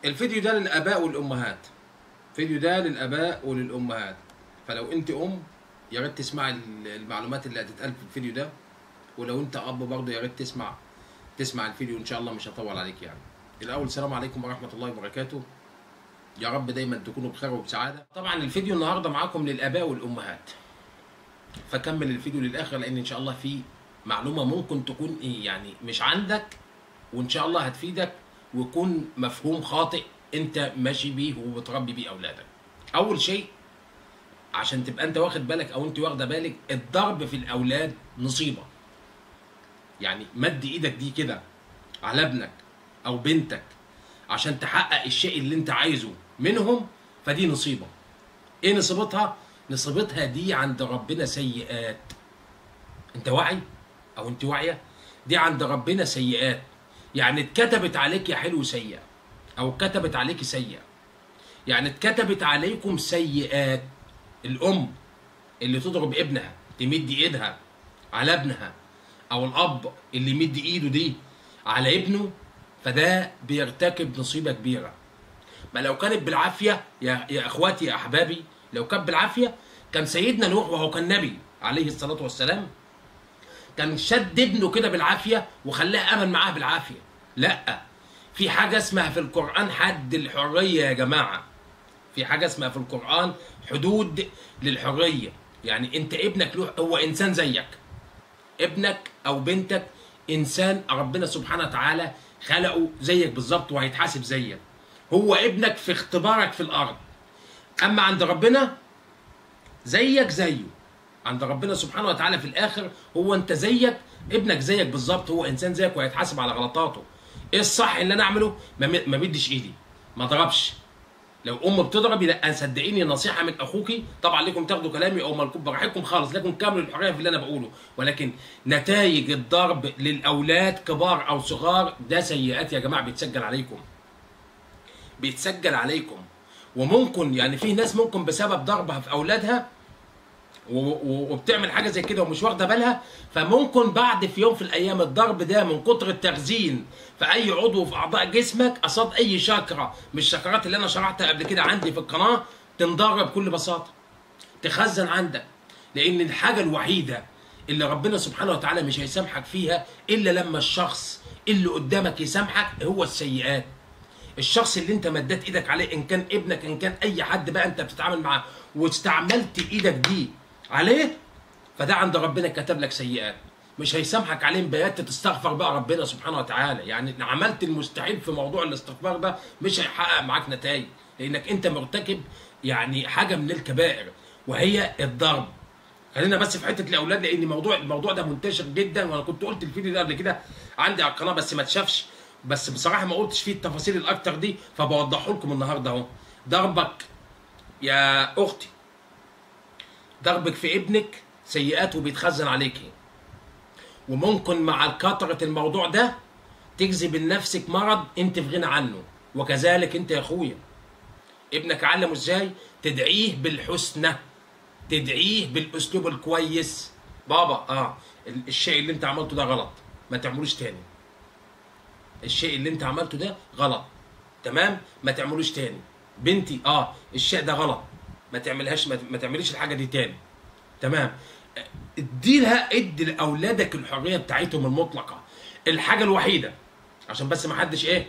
الفيديو ده للاباء والامهات الفيديو ده للاباء وللامهات فلو انت ام يا ريت تسمع المعلومات اللي هتتقال في الفيديو ده ولو انت اب برضه يا ريت تسمع تسمع الفيديو ان شاء الله مش هطول عليك يعني الاول السلام عليكم ورحمه الله وبركاته يا رب دايما تكونوا بخير وبسعاده طبعا الفيديو النهارده معاكم للاباء والامهات فكمل الفيديو للاخر لان ان شاء الله في معلومه ممكن تكون ايه يعني مش عندك وان شاء الله هتفيدك ويكون مفهوم خاطئ انت ماشي بيه وبتربي بيه اولادك اول شيء عشان تبقى انت واخد بالك او انت واخده بالك الضرب في الاولاد نصيبه يعني مد ايدك دي كده على ابنك او بنتك عشان تحقق الشيء اللي انت عايزه منهم فدي نصيبه ايه نصيبتها نصيبتها دي عند ربنا سيئات انت واعي او انت واعيه دي عند ربنا سيئات يعني اتكتبت عليك يا حلو سيئه او اتكتبت عليك سيئه يعني اتكتبت عليكم سيئات الام اللي تضرب ابنها تمد ايدها على ابنها او الاب اللي يمد ايده دي على ابنه فده بيرتكب نصيبه كبيره ما لو كانت بالعافيه يا يا اخواتي يا احبابي لو كانت بالعافيه كان سيدنا نوح وهو كان نبي عليه الصلاه والسلام كان شد ابنه كده بالعافيه وخلاه امن معاه بالعافيه لا في حاجه اسمها في القران حد الحريه يا جماعه في حاجه اسمها في القران حدود للحريه يعني انت ابنك له هو انسان زيك ابنك او بنتك انسان ربنا سبحانه وتعالى خلقه زيك بالظبط وهيتحاسب زيك هو ابنك في اختبارك في الارض اما عند ربنا زيك زيه عند ربنا سبحانه وتعالى في الاخر هو انت زيك ابنك زيك بالظبط هو انسان زيك وهيتحاسب على غلطاته ايه الصح اللي انا اعمله ما ما مدش ايدي ما ضربش لو ام بتضرب لا صدقيني نصيحه من اخوكي طبعا لكم تاخدوا كلامي او مالكم براحتكم خالص لكم كامل الحريه في اللي انا بقوله ولكن نتائج الضرب للاولاد كبار او صغار ده سيئات يا جماعه بيتسجل عليكم بيتسجل عليكم وممكن يعني في ناس ممكن بسبب ضربها في اولادها وبتعمل حاجه زي كده ومش واخده بالها فممكن بعد في يوم في الايام الضرب ده من كتر التخزين في اي عضو في اعضاء جسمك قصاد اي شاكره من الشاكرات اللي انا شرحتها قبل كده عندي في القناه تنضر بكل بساطه تخزن عندك لان الحاجه الوحيده اللي ربنا سبحانه وتعالى مش هيسامحك فيها الا لما الشخص اللي قدامك يسامحك هو السيئات الشخص اللي انت مديت ايدك عليه ان كان ابنك ان كان اي حد بقى انت بتتعامل معاه واستعملت ايدك دي عليه فده عند ربنا كتب لك سيئات مش هيسامحك عليه بيات تستغفر بقى ربنا سبحانه وتعالى يعني عملت المستحيل في موضوع الاستغفار ده مش هيحقق معاك نتائج لانك انت مرتكب يعني حاجه من الكبائر وهي الضرب خلينا بس في حته الاولاد لان موضوع الموضوع ده منتشر جدا وانا كنت قلت الفيديو ده قبل كده عندي على القناه بس ما اتشافش بس بصراحه ما قلتش فيه التفاصيل الاكتر دي فبوضحه لكم النهارده اهو ضربك يا اختي ضربك في ابنك سيئات وبيتخزن عليكي وممكن مع كثرة الموضوع ده تجذب لنفسك مرض انت في غنى عنه وكذلك انت يا اخويا ابنك علمه ازاي تدعيه بالحسنى تدعيه بالاسلوب الكويس بابا اه الشيء اللي انت عملته ده غلط ما تعملوش تاني الشيء اللي انت عملته ده غلط تمام ما تعملوش تاني بنتي اه الشيء ده غلط ما تعملهاش ما تعمليش الحاجه دي تاني تمام ادي لها ادي لاولادك الحريه بتاعتهم المطلقه الحاجه الوحيده عشان بس ما حدش ايه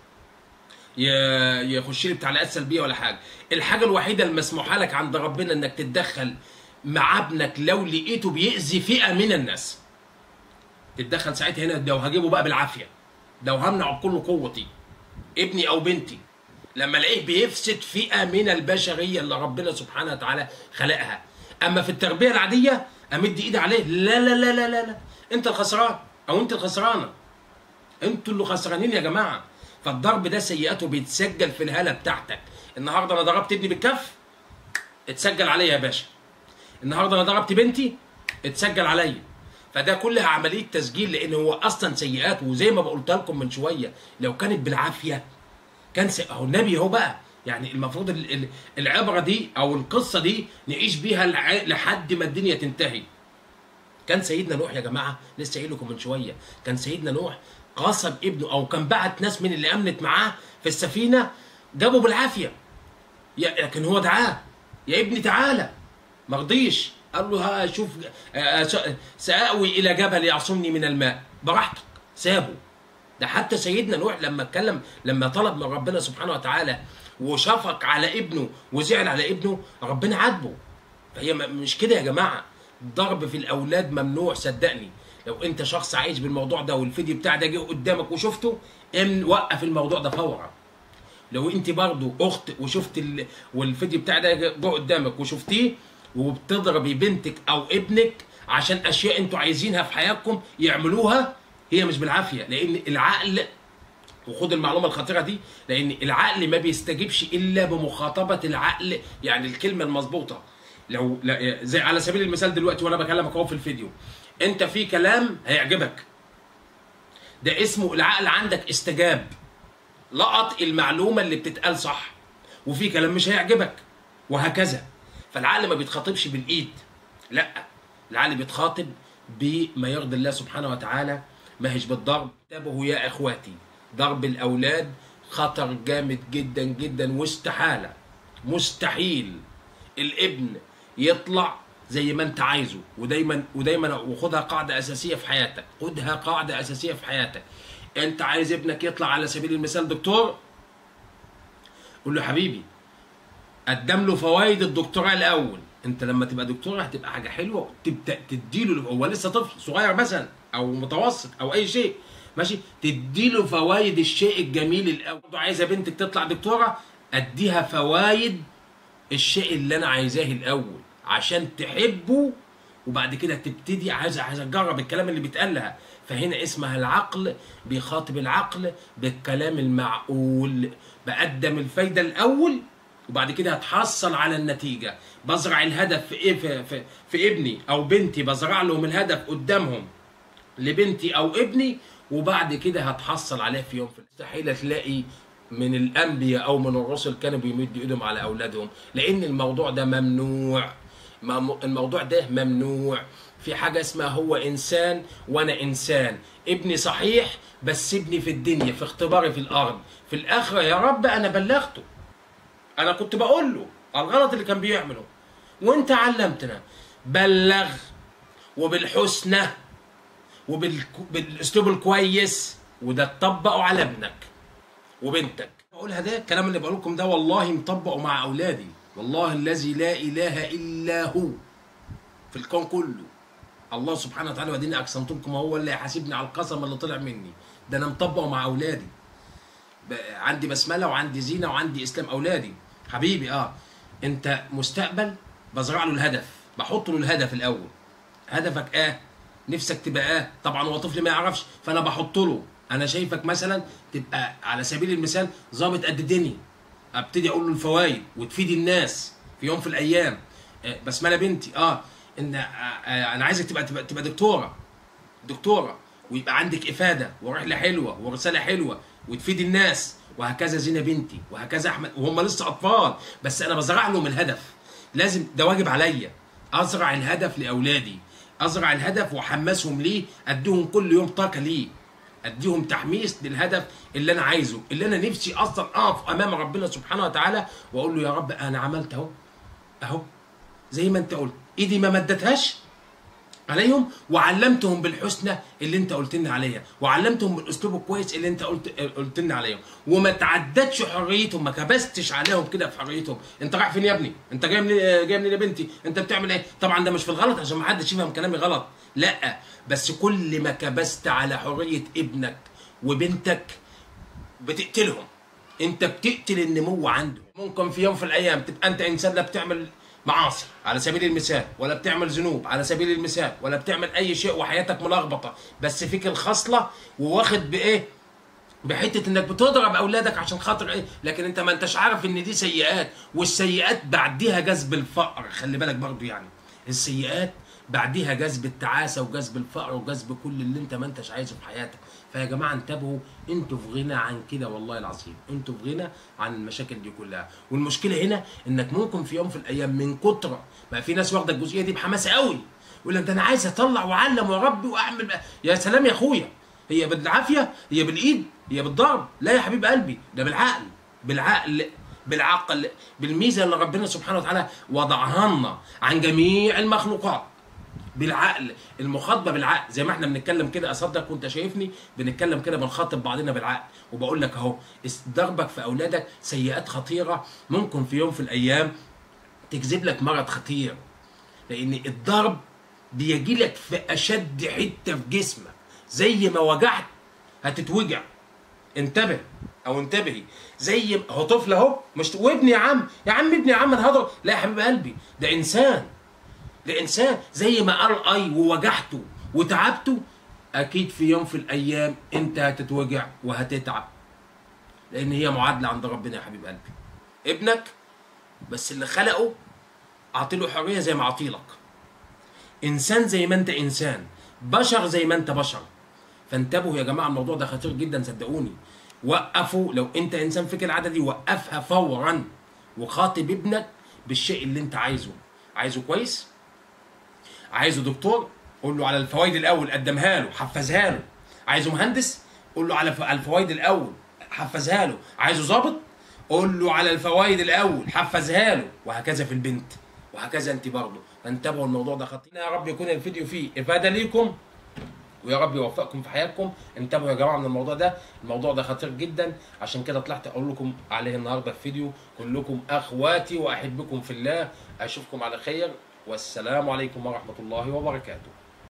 يخش لي بتعليقات سلبيه ولا حاجه الحاجه الوحيده المسموحه لك عند ربنا انك تتدخل مع ابنك لو لقيته بيأذي فئه من الناس تتدخل ساعتها هنا لو هجيبه بقى بالعافيه لو همنع بكل قوتي ابني او بنتي لما الاقيه بيفسد فئه من البشريه اللي ربنا سبحانه وتعالى خلقها اما في التربيه العاديه امد ايدي عليه لا لا لا لا لا, لا. انت الخسران او انت الخسرانه انتوا اللي خسرانين يا جماعه فالضرب ده سيئاته بيتسجل في الهاله بتاعتك النهارده انا ضربت ابني بالكف اتسجل عليا يا باشا النهارده انا ضربت بنتي اتسجل عليا فده كلها عمليه تسجيل لان هو اصلا سيئات وزي ما قلت لكم من شويه لو كانت بالعافيه كان س... اهو النبي اهو بقى يعني المفروض العبره دي او القصه دي نعيش بيها لحد ما الدنيا تنتهي كان سيدنا نوح يا جماعه لسه قايل لكم من شويه كان سيدنا نوح غصب ابنه او كان بعت ناس من اللي امنت معاه في السفينه جابه بالعافيه يا- لكن هو دعاه يا ابني تعالى ما رضيش قال له ها شوف آه، س- سآوي إلى جبل يعصمني من الماء براحتك سابه ده حتى سيدنا نوح لما اتكلم لما طلب من ربنا سبحانه وتعالى وشفق على ابنه وزعل على ابنه ربنا عاتبه فهي م- مش كده يا جماعه ضرب في الاولاد ممنوع صدقني لو انت شخص عايش بالموضوع ده والفيديو بتاع ده جه قدامك وشفته امن وقف الموضوع ده فورا لو انت برضو اخت وشفت ال... والفيديو بتاع ده جه قدامك وشفتيه وبتضربي بنتك او ابنك عشان اشياء انتوا عايزينها في حياتكم يعملوها هي مش بالعافيه لان العقل وخد المعلومه الخطيره دي لان العقل ما بيستجيبش الا بمخاطبه العقل يعني الكلمه المظبوطه لو لا زي على سبيل المثال دلوقتي وانا بكلمك اهو في الفيديو انت في كلام هيعجبك ده اسمه العقل عندك استجاب لقط المعلومه اللي بتتقال صح وفي كلام مش هيعجبك وهكذا فالعقل ما بيتخاطبش بالايد لا العقل بيتخاطب بما يرضي الله سبحانه وتعالى ما هيش بالضرب انتبهوا يا اخواتي ضرب الاولاد خطر جامد جدا جدا واستحاله مستحيل الابن يطلع زي ما انت عايزه ودايما ودايما وخدها قاعده اساسيه في حياتك خدها قاعده اساسيه في حياتك انت عايز ابنك يطلع على سبيل المثال دكتور قول له حبيبي قدم له فوائد الدكتوراه الاول انت لما تبقى دكتور هتبقى حاجه حلوه تبدا تديله هو لسه طفل صغير مثلا او متوسط او اي شيء ماشي تديله فوائد الشيء الجميل الاول برضه عايزه بنتك تطلع دكتوره اديها فوائد الشيء اللي انا عايزاه الاول عشان تحبه وبعد كده تبتدي عايز عايز اجرب الكلام اللي بيتقال لها فهنا اسمها العقل بيخاطب العقل بالكلام المعقول بقدم الفايده الاول وبعد كده هتحصل على النتيجه بزرع الهدف في إيه في, في, في ابني او بنتي بزرع لهم الهدف قدامهم لبنتي او ابني وبعد كده هتحصل عليه في يوم في مستحيل تلاقي من الانبياء او من الرسل كانوا بيمدوا ايدهم على اولادهم لان الموضوع ده ممنوع مم- الموضوع ده ممنوع في حاجه اسمها هو انسان وانا انسان ابني صحيح بس ابني في الدنيا في اختباري في الارض في الاخره يا رب انا بلغته انا كنت بقول له على الغلط اللي كان بيعمله وانت علمتنا بلغ وبالحسنى وبالاسلوب الكويس وده تطبقه على ابنك وبنتك بقولها ده الكلام اللي بقول لكم ده والله مطبقه مع اولادي والله الذي لا اله الا هو في الكون كله الله سبحانه وتعالى وديني اقسمتكم هو اللي هيحاسبني على القسم اللي طلع مني ده انا مطبقه مع اولادي ب- عندي بسمله وعندي زينه وعندي اسلام اولادي حبيبي اه انت مستقبل بزرع له الهدف بحط له الهدف الاول هدفك اه نفسك تبقى اه طبعا هو طفل ما يعرفش فانا بحط له انا شايفك مثلا تبقى على سبيل المثال ظابط قد الدنيا ابتدي اقول له الفوائد وتفيد الناس في يوم في الايام آه، بسمله بنتي اه ان آه، آه، انا عايزك تبقى تبقى, تبقى دكتوره دكتوره ويبقى عندك افاده ورحله حلوه ورساله حلوه وتفيد الناس وهكذا زينه بنتي وهكذا احمد وهم لسه اطفال بس انا بزرع لهم الهدف لازم ده واجب عليا ازرع الهدف لاولادي ازرع الهدف واحمسهم ليه اديهم كل يوم طاقه ليه اديهم تحميس للهدف اللي انا عايزه اللي انا نفسي اصلا اقف امام ربنا سبحانه وتعالى واقول له يا رب انا عملت اهو اهو زي ما انت قلت ايدي ما مدتهاش عليهم وعلمتهم بالحسنى اللي انت قلت لنا عليها وعلمتهم بالاسلوب الكويس اللي انت قلت قلت لنا عليهم وما تعدتش حريتهم ما كبستش عليهم كده في حريتهم انت رايح فين يا ابني انت جاي منين جاي منين يا بنتي انت بتعمل ايه طبعا ده مش في الغلط عشان ما حدش يفهم كلامي غلط لا بس كل ما كبست على حريه ابنك وبنتك بتقتلهم انت بتقتل النمو عنده ممكن في يوم في الايام تبقى انت انسان لا بتعمل معاصي على سبيل المثال ولا بتعمل ذنوب على سبيل المثال ولا بتعمل اي شيء وحياتك ملخبطه بس فيك الخصله وواخد بايه بحته انك بتضرب اولادك عشان خاطر ايه لكن انت ما انتش عارف ان دي سيئات والسيئات بعديها جذب الفقر خلي بالك برضو يعني السيئات بعديها جذب التعاسه وجذب الفقر وجذب كل اللي انت ما انتش عايزه في حياتك فيا جماعه انتبهوا انتوا في غنى عن كده والله العظيم انتوا في غنى عن المشاكل دي كلها والمشكله هنا انك ممكن في يوم في الايام من كتر ما في ناس واخده الجزئيه دي بحماس قوي يقول لك ده انا عايز اطلع واعلم واربي واعمل بقى. يا سلام يا اخويا هي بالعافيه هي بالايد هي بالضرب لا يا حبيب قلبي ده بالعقل بالعقل بالعقل بالميزه اللي ربنا سبحانه وتعالى وضعها لنا عن جميع المخلوقات بالعقل المخاطبه بالعقل زي ما احنا بنتكلم كده اصدق وانت شايفني بنتكلم كده بنخاطب بعضنا بالعقل وبقول لك اهو ضربك في اولادك سيئات خطيره ممكن في يوم في الايام تجذب لك مرض خطير لان الضرب بيجي لك في اشد حته في جسمك زي ما وجعت هتتوجع انتبه او انتبهي زي ما- هو طفل اهو مش وابني يا عم يا عم ابني يا عم انا هضرب لا يا حبيب قلبي ده انسان ده انسان زي ما قال اي ووجعته وتعبته اكيد في يوم في الايام انت هتتوجع وهتتعب لان هي معادله عند ربنا يا حبيب قلبي ابنك بس اللي خلقه اعطيله حريه زي ما اعطيلك انسان زي ما انت انسان بشر زي ما انت بشر فانتبهوا يا جماعه الموضوع ده خطير جدا صدقوني وقفوا لو انت انسان فيك العاده دي وقفها فورا وخاطب ابنك بالشيء اللي انت عايزه عايزه كويس عايزه دكتور قول له على الفوائد الاول قدمها له حفزها له عايزه مهندس قول له على ف- على الفوائد الاول حفزها له عايزه ظابط قول له على الفوائد الاول حفزها له وهكذا في البنت وهكذا انت برضه فانتبهوا الموضوع ده خطير يا رب يكون الفيديو فيه افاده ليكم ويا رب يوفقكم في حياتكم انتبهوا يا جماعه من الموضوع ده الموضوع ده خطير جدا عشان كده طلعت اقول لكم عليه النهارده في فيديو كلكم اخواتي واحبكم في الله اشوفكم على خير والسلام عليكم ورحمه الله وبركاته